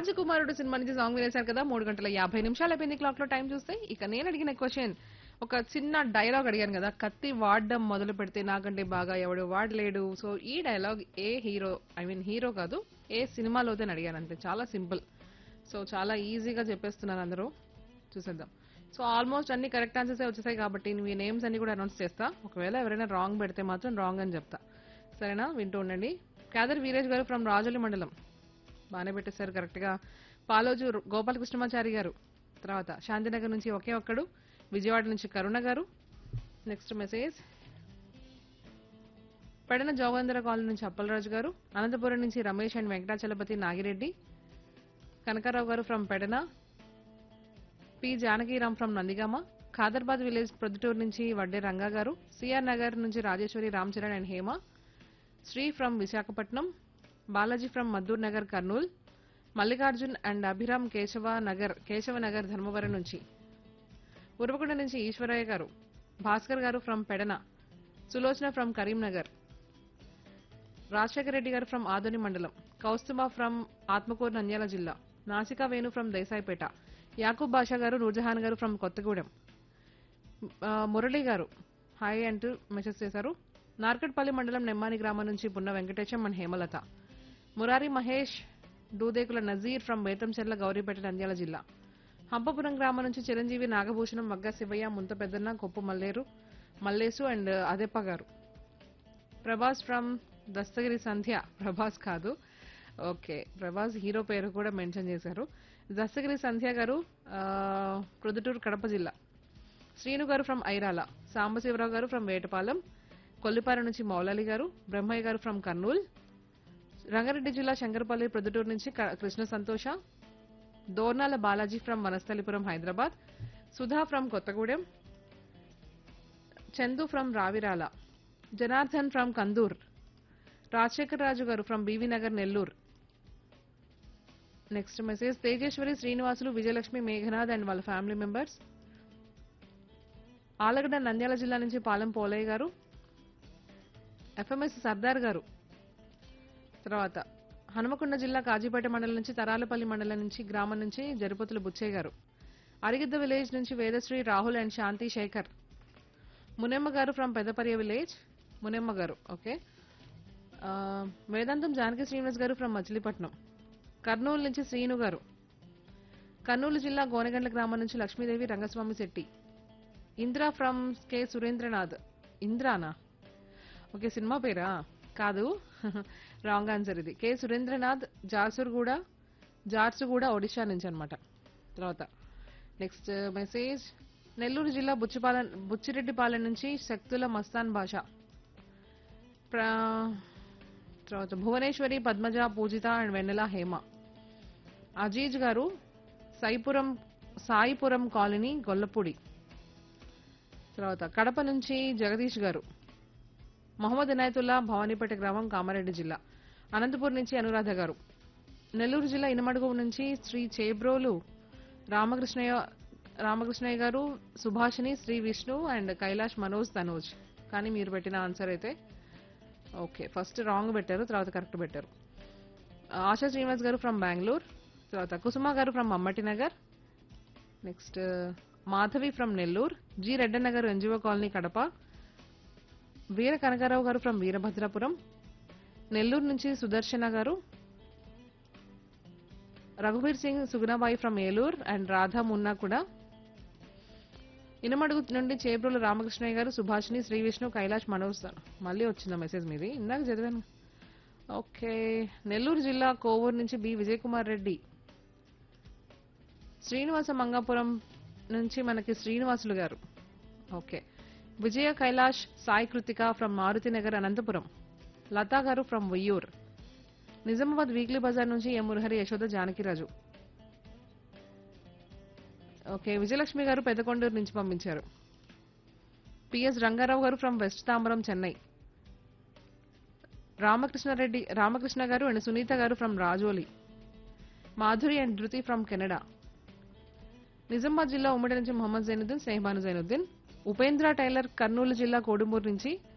రాజకుమారుడు సినిమా నుంచి సాంగ్ వినేశారు కదా మూడు గంటల యాభై నిమిషాలు అయిపోయింది క్లాక్ లో టైం చూస్తే ఇక నేను అడిగిన క్వశ్చన్ ఒక చిన్న డైలాగ్ అడిగాను కదా కత్తి వాడడం మొదలు పెడితే నాకంటే బాగా ఎవడు వాడలేడు సో ఈ డైలాగ్ ఏ హీరో ఐ మీన్ హీరో కాదు ఏ సినిమాలో అని అడిగాను అంతే చాలా సింపుల్ సో చాలా ఈజీగా చెప్పేస్తున్నారు అందరూ చూసేద్దాం సో ఆల్మోస్ట్ అన్ని కరెక్ట్ ఆన్సర్స్ వచ్చేసాయి కాబట్టి మీ నేమ్స్ అన్ని కూడా అనౌన్స్ చేస్తా ఒకవేళ ఎవరైనా రాంగ్ పెడితే మాత్రం రాంగ్ అని చెప్తా సరేనా వింటూ ఉండండి కాదర్ వీరేష్ గారు ఫ్రమ్ రాజోలి మండలం బాగానే పెట్టేశారు కరెక్ట్గా పాలోజు గోపాలకృష్ణమాచారి గారు తర్వాత శాంతినగర్ నుంచి ఒకే ఒక్కడు విజయవాడ నుంచి కరుణ గారు next message Pedana Jogendra colony నుంచి అప్పలరాజు గారు అనంతపురం నుంచి రమేష్ అండ్ వెంకటాచలపతి నాగిరెడ్డి కనకారావు గారు from Pedana P Janakiram from Nandigama Khaderbad village Proddatur నుంచి వడ్డే రంగా గారు సిఆర్ నగర్ నుంచి Rajeshwari Ram Charan and Hema Sri from Visakhapatnam Balaji from Maddur Nagar Kurnool Mallikarjun and Abhiram Keshava Nagar Keshava Nagar Dharmavaram నుంచి ఉరవకొండ నుంచి ఈశ్వరయ్య గారు భాస్కర్ గారు ఫ్రమ్ పెడన సులోచన ఫ్రమ్ కరీంనగర్ రాజశేఖర రెడ్డి గారు ఫ్రమ్ ఆదోని మండలం కౌస్తుబా ఫ్రమ్ ఆత్మకూరు నంద్యాల జిల్లా నాసికా వేణు ఫ్రమ్ దేశాయిపేట యాకూబ్ బాషా గారు నూర్జహాన్ గారు ఫ్రమ్ కొత్తగూడెం ఆ, మురళి గారు హాయ్ అంటూ మెసేజ్ చేశారు నార్కట్పల్లి మండలం నెమ్మాని గ్రామం నుంచి పున్న వెంకటేశం అండ్ హేమలత మురారి మహేష్ డూదేకుల నజీర్ ఫ్రమ్ బేతంచెర్ల గౌరీపేట నంద్యాల జిల్లా హంపపురం గ్రామం నుంచి చిరంజీవి నాగభూషణం మగ్గ శివయ్య ముంత పెద్దన్న కొప్పు మల్లేరు మల్లేసు అండ్ అదెప్ప గారు ప్రభాస్ ఫ్రమ్ దస్తగిరి సంధ్య ప్రభాస్ కాదు ఓకే ప్రభాస్ హీరో పేరు కూడా మెన్షన్ చేశారు దస్తగిరి సంధ్య గారు ఆ, ప్రొద్దుటూరు కడప జిల్లా శ్రీను గారు ఫ్రమ్ ఐరాల సాంబశివరావు గారు ఫ్రమ్ వేటపాలెం కొల్లిపార నుంచి మౌలాలి గారు బ్రహ్మయ్య గారు ఫ్రమ్ కర్నూల్ రంగారెడ్డి జిల్లా శంకరపల్లి ప్రొద్దుటూరు నుంచి క- Krishna Santosha Dornala Balaji from Vanasthalipuram Hyderabad Sudha from Kothagudem Chandu from Ravirala Janardhan from Kandur Rajashekar Raju గారు from BV Nagar Nellore next message Tejeshwari Srinivasulu Vijayalakshmi Meghanath and వాళ్ళ ఫ్యామిలీ మెంబర్స్ ఆలగడ్డ నంద్యాల జిల్లా నుంచి పాలెం పోలయ్య గారు ఎఫ్ఎంఎస్ సర్దార్ గారు తర్వాత హనుమకొండ జిల్లా కాజీపేట మండలం నుంచి తరాలపల్లి మండలం నుంచి గ్రామం నుంచి జరుపతుల బుచ్చయ్య గారు అరిగిద్ద విలేజ్ నుంచి వేదశ్రీ రాహుల్ అండ్ శాంతి శేఖర్ మునెమ్మ గారు ఫ్రమ్ పెద్దపర్య విలేజ్ మునెమ్మ గారు ఓకే ఆ, వేదాంతం జానకి శ్రీనివాస్ గారు ఫ్రమ్ మచిలీపట్నం కర్నూలు నుంచి శ్రీను గారు కర్నూలు జిల్లా గోనగండ్ల గ్రామం నుంచి లక్ష్మీదేవి రంగస్వామి శెట్టి ఇంద్ర ఫ్రమ్ కె సురేంద్రనాథ్ ఇంద్రానా ఓకే సినిమా పేరా కాదు రాంగ్ ఆన్సర్ ఇది కె సురేంద్రనాథ్ జార్సుగూడ జార్సుగూడ ఒడిషా నుంచి అన్నమాట తర్వాత నెక్స్ట్ మెసేజ్ నెల్లూరు జిల్లా బుచ్చిపాలెం బుచ్చిరెడ్డిపాలెం నుంచి శక్తుల మస్తాన్ భాష ప్ర- తర్వాత భువనేశ్వరి పద్మజ పూజిత అండ్ వెన్నెల హేమ అజీజ్ గారు సాయిపురం సాయిపురం కాలనీ గొల్లపూడి తర్వాత కడప నుంచి జగదీష్ గారు మొహమ్మద్ ఇనాయతుల్లా భవానీపేట గ్రామం కామారెడ్డి జిల్లా అనంతపూర్ నుంచి అనురాధ గారు నెల్లూరు జిల్లా ఇనమడుగు నుంచి శ్రీ చేబ్రోలు రామకృష్ణయ్య రామకృష్ణయ్య గారు సుభాషిణి శ్రీ విష్ణు అండ్ కైలాష్ మనోజ్ తనోజ్ కానీ మీరు పెట్టిన ఆన్సర్ అయితే ఓకే ఫస్ట్ రాంగ్ పెట్టారు తర్వాత కరెక్ట్ పెట్టారు ఆశా శ్రీనివాస్ గారు ఫ్రమ్ బెంగళూరు తర్వాత కుసుమ గారు from Mammatti Nagar next Madhavi from Nellore G Reddanna గారు ఎన్జిఓ కాలనీ కడప వీర కనకారావు గారు ఫ్రమ్ వీరభద్రాపురం నెల్లూరు నుంచి సుదర్శన గారు రఘువీర్ సింగ్ సుగుణాబాయి ఫ్రమ్ ఏలూరు అండ్ రాధా మున్నా కూడా ఇనమడుగు నుండి చేబ్రోలు రామకృష్ణయ్య గారు సుభాషిణి శ్రీ విష్ణు కైలాష్ మనోజ్ మళ్ళీ వచ్చింది మెసేజ్ మీది ఇందాక చదివాను ఓకే నెల్లూరు జిల్లా కోవూరు నుంచి బి విజయ్ కుమార్ రెడ్డి శ్రీనివాస మంగాపురం నుంచి మనకి శ్రీనివాసులు గారు ఓకే విజయ కైలాష్ సాయి కృతిక ఫ్రమ్ మారుతి నగర్ అనంతపురం లతా గారు ఫ్రమ్ ఉయ్యూర్ నిజామాబాద్ వీక్లీ బజార్ నుంచి ఎం మురహరి యశోద జానకిరాజు ఓకే విజయలక్ష్మి గారు పెద్దకొండూరు నుంచి పంపించారు పిఎస్ రంగారావు గారు ఫ్రమ్ వెస్ట్ తాంబరం చెన్నై రామకృష్ణారెడ్డి రామకృష్ణ గారు అండ్ సునీత గారు from Rajoli Madhuri and Dhruthi from Canada Nizamabad జిల్లా ఉమ్మడి నుంచి మొహమ్మద్ జైనుద్దీన్ స్నేహబాను జైనుద్దీన్ ఉపేంద్ర టైలర్ కర్నూలు జిల్లా కోడుమూరు నుంచి